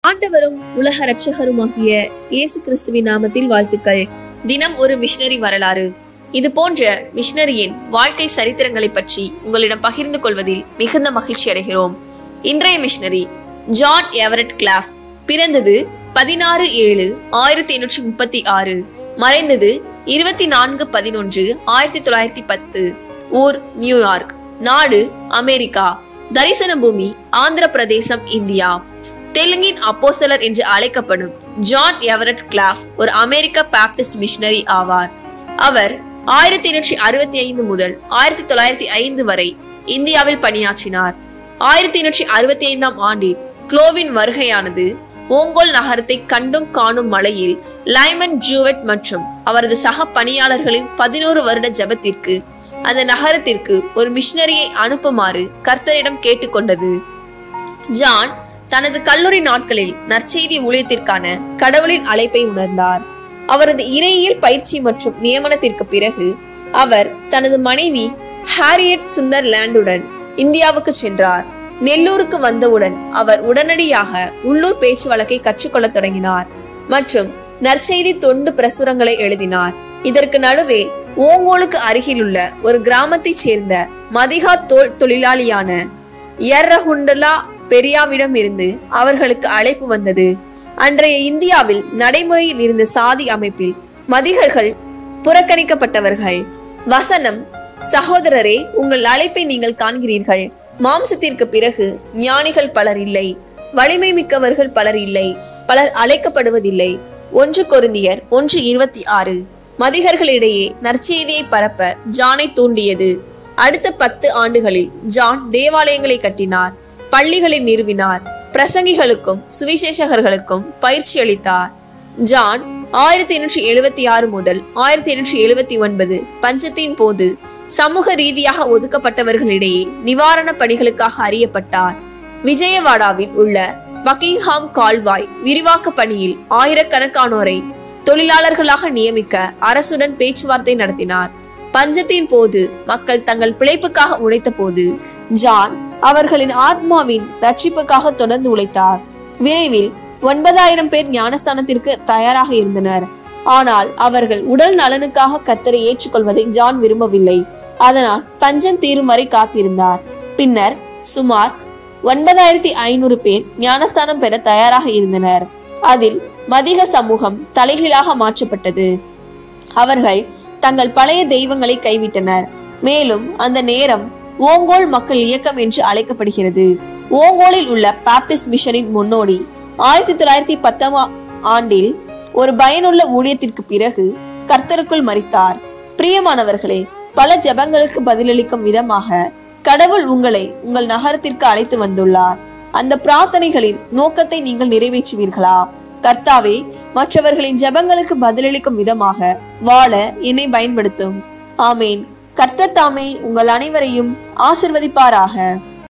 ஆண்டவரும் உலக இரட்சகருமாகிய இயேசு கிறிஸ்துவின் நாமத்தில் வாழ்த்துக்கள் தினம் ஒரு மிஷனரி வரலாறு இது போன்ற மிஷனரியின் வாழ்க்கை சரித்திரங்களை பற்றி உங்களிடம் பகிர்ந்து கொள்வதில் மிகுந்த மகிழ்ச்சி அடைகிறோம் இன்றைய மிஷனரி ஜான் எவரட் கிளாஃப் பிறந்தது பதினாறு ஏழு ஆயிரத்தி எண்ணூற்றி முப்பத்தி ஆறு மறைந்தது இருபத்தி நான்கு பதினொன்று ஆயிரத்தி தொள்ளாயிரத்தி பத்து ஊர் நியூயார்க் நாடு அமெரிக்கா தரிசன பூமி ஆந்திர பிரதேசம் இந்தியா தெலுங்கின் அப்போஸ்தலர் என்று அழைக்கப்படும் ஜான் எவரட் கிளாஃப் ஒரு அமெரிக்க பாப்டிஸ்ட் மிஷனரி ஆவார் அவர் ஆயிரத்தி எண்ணூற்றி அறுபத்தி ஐந்து முதல் ஆயிரத்தி தொள்ளாயிரத்தி ஐந்து வரை இந்தியாவில் பணியாற்றினார் ஆயிரத்தி எண்ணூற்றி அறுபத்தி ஐந்தாம் ஆண்டில் குளோவின் வருகையானது ஓங்கோல் நகரத்தை கண்டும் காணும் மலையில் லைமன் ஜூவெட் மற்றும் அவரது சக பணியாளர்களின் பதினோரு வருட ஜெபத்திற்கு அந்த நகரத்திற்கு ஒரு மிஷனரியை அனுப்புமாறு கர்த்தரிடம் கேட்டுக்கொண்டது ஜான் தனது கல்லூரி நாட்களில் நற்செய்தி ஊழியத்திற்கான கடவுளின் அழைப்பை உணர்ந்தார் அவரது இறையியல் பயிற்சி மற்றும் நியமனத்திற்கு பிறகு அவர் தனது மனைவி ஹாரியட் சுந்தர் லேண்டுடன் இந்தியாவுக்கு சென்றார் நெல்லூருக்கு வந்தவுடன் அவர் உடனடியாக உள்ளூர் பேச்சு வழக்கை கற்றுக்கொள்ள தொடங்கினார் மற்றும் நற்செய்தி தொண்டு பிரசுரங்களை எழுதினார் இதற்கு நடுவே ஓங்கோலுக்கு அருகிலுள்ள ஒரு கிராமத்தைச் சேர்ந்த மதிகா தோல் தொழிலாளியான எர்ரகுண்டலா பெரியாவிடம் இருந்து அவர்களுக்கு அழைப்பு வந்தது அன்றைய இந்தியாவில் நடைமுறையில் இருந்த சாதி அமைப்பில் மதிகர்கள் புறக்கணிக்கப்பட்டவர்கள் வசனம் சகோதரரே உங்கள் அழைப்பை நீங்கள் காண்கிறீர்கள் மாம்சத்திற்கு பிறகு ஞானிகள் பலர் இல்லை வலிமை மிக்கவர்கள் பலர் இல்லை பலர் அழைக்கப்படுவதில்லை ஒன்று கொருந்தியர் ஒன்று இருபத்தி ஆறு மதிகர்களிடையே நற்செய்தியை பரப்ப ஜானை தூண்டியது அடுத்த பத்து ஆண்டுகளில் ஜான் தேவாலயங்களை கட்டினார் பள்ளிகளை நிறுவினார் பிரசங்கிகளுக்கும் சுவிசேஷகர்களுக்கும் பயிற்சி அளித்தார் ஜான் ஆயிரத்தி எண்ணூற்றி எழுபத்தி ஆறு முதல் ஆயிரத்தி எண்ணூற்றி எழுபத்தி ஒன்பது பஞ்சத்தின் போது சமூக ரீதியாக ஒதுக்கப்பட்டவர்களிடையே நிவாரண பணிகளுக்காக அறியப்பட்டார் விஜயவாடாவில் உள்ள பக்கிங்ஹாம் கால்வாய் விரிவாக்க பணியில் ஆயிரக்கணக்கானோரை தொழிலாளர்களாக நியமிக்க அரசுடன் பேச்சுவார்த்தை நடத்தினார் பஞ்சத்தின் போது மக்கள் தங்கள் பிழைப்புக்காக உழைத்த போது ஜான் அவர்களின் ஆத்மாவின் ரட்சிப்புக்காக தொடர்ந்து உழைத்தார் விரைவில் ஒன்பதாயிரம் பேர் ஞானஸ்தானத்திற்கு தயாராக இருந்தனர் ஆனால் அவர்கள் உடல் நலனுக்காக கத்தரை ஏற்றுக்கொள்வதை ஜான் விரும்பவில்லை அதனால் பஞ்சம் தீரும் வரை காத்திருந்தார் பின்னர் சுமார் ஒன்பதாயிரத்தி ஐநூறு பேர் ஞானஸ்தானம் பெற தயாராக இருந்தனர் அதில் மதிக சமூகம் தலைகீழாக மாற்றப்பட்டது அவர்கள் தங்கள் பழைய தெய்வங்களை கைவிட்டனர் மேலும் அந்த நேரம் ஓங்கோல் மக்கள் இயக்கம் என்று அழைக்கப்படுகிறது ஓங்கோலில் உள்ள பாப்டிஸ்ட் மிஷனின் முன்னோடி ஆயிரத்தி தொள்ளாயிரத்தி பத்தாம் ஆண்டில் ஒரு பயனுள்ள ஊழியத்திற்கு பிறகு கர்த்தருக்குள் மறித்தார் பிரியமானவர்களே பல ஜெபங்களுக்கு பதிலளிக்கும் விதமாக கடவுள் உங்களை உங்கள் நகரத்திற்கு அழைத்து வந்துள்ளார் அந்த பிரார்த்தனைகளின் நோக்கத்தை நீங்கள் நிறைவேற்றுவீர்களா கர்த்தாவே மற்றவர்களின் ஜெபங்களுக்கு பதிலளிக்கும் விதமாக வாழ என்னை பயன்படுத்தும் ஆமேன் கர்த்தர் தாமே உங்கள் அனைவரையும் ஆசிர்வதிப்பாராக